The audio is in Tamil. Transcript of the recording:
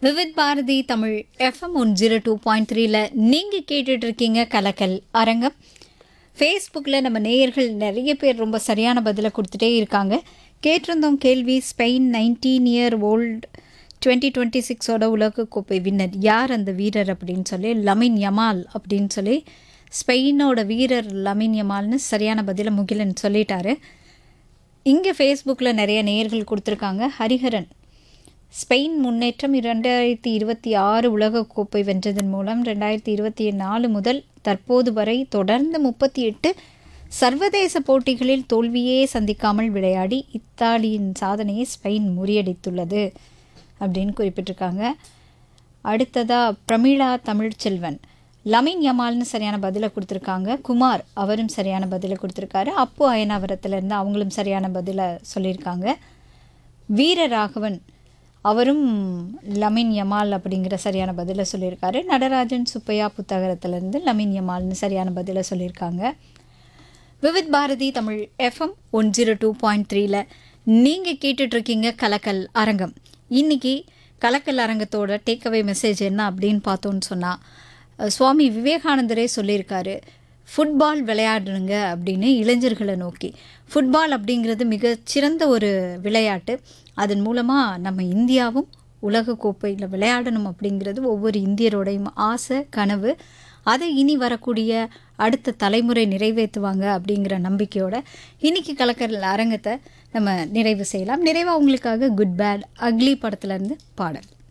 Vividh Bharati Tamil FM one zero two point த்ரீல நீங்கள் கேட்டுட்டு இருக்கீங்க கலக்கல் அரங்கம் ஃபேஸ்புக்கில் நம்ம நேயர்கள் நிறைய பேர் ரொம்ப சரியான பதிலை கொடுத்துட்டே இருக்காங்க கேட்டிருந்தோம் கேள்வி Spain nineteen year old twenty twenty சிக்ஸோட உலகக்கோப்பை வின்னர் யார் அந்த வீரர் அப்படின்னு சொல்லி லமின் யமால் அப்படின்னு சொல்லி ஸ்பெயினோட வீரர் லமின் யமால்னு சரியான பதிலை முகிலன் சொல்லிட்டாரு இங்கே ஃபேஸ்புக்கில் நிறைய நேயர்கள் கொடுத்துருக்காங்க ஹரிஹரன் ஸ்பெயின் முன்னேற்றம் இரண்டாயிரத்தி இருபத்தி ஆறு உலகக்கோப்பை வென்றதன் மூலம் ரெண்டாயிரத்தி இருபத்தி நாலு முதல் தற்போது வரை தொடர்ந்து முப்பத்தி எட்டு சர்வதேச போட்டிகளில் தோல்வியே சந்திக்காமல் விளையாடி இத்தாலியின் சாதனையை ஸ்பெயின் முறியடித்துள்ளது அப்படின்னு குறிப்பிட்டிருக்காங்க அடுத்ததாக பிரமிளா தமிழ்ச்செல்வன் லமின் யமால்னு சரியான பதிலை கொடுத்துருக்காங்க குமார் அவரும் சரியான பதிலை கொடுத்துருக்காரு அப்பு அயனாவரத்துலேருந்து அவங்களும் சரியான பதிலை சொல்லியிருக்காங்க வீரராகவன் அவரும் லமின் யமால் அப்படிங்கிற சரியான பதிலை சொல்லியிருக்காரு நடராஜன் சுப்பையா புத்தகத்திலேருந்து லமின் யமால்னு சரியான பதிலை சொல்லியிருக்காங்க Vividh Bharati Tamil FM one zero two point த்ரீல நீங்கள் கேட்டுட்ருக்கீங்க கலக்கல் அரங்கம் இன்னைக்கு கலக்கல் அரங்கத்தோட டேக்அவே மெசேஜ் என்ன அப்படின்னு பார்த்தோன்னு சொன்னால் சுவாமி விவேகானந்தரே சொல்லியிருக்காரு ஃபுட்பால் விளையாடுங்க அப்படின்னு இளைஞர்களை நோக்கி ஃபுட்பால் அப்படிங்கிறது மிக சிறந்த ஒரு விளையாட்டு அதன் மூலமாக நம்ம இந்தியாவும் உலக கோப்பையில் விளையாடணும் அப்படிங்கிறது ஒவ்வொரு இந்தியரோடையும் ஆசை கனவு அதை இனி வரக்கூடிய அடுத்த தலைமுறை நிறைவேற்றுவாங்க அப்படிங்கிற நம்பிக்கையோட இன்னைக்கு கலக்கல் அரங்கத்தை நம்ம நிறைவு செய்யலாம் நிறைவாக உங்களுக்காக குட் பேட் அக்லி படத்துலேருந்து பாடல்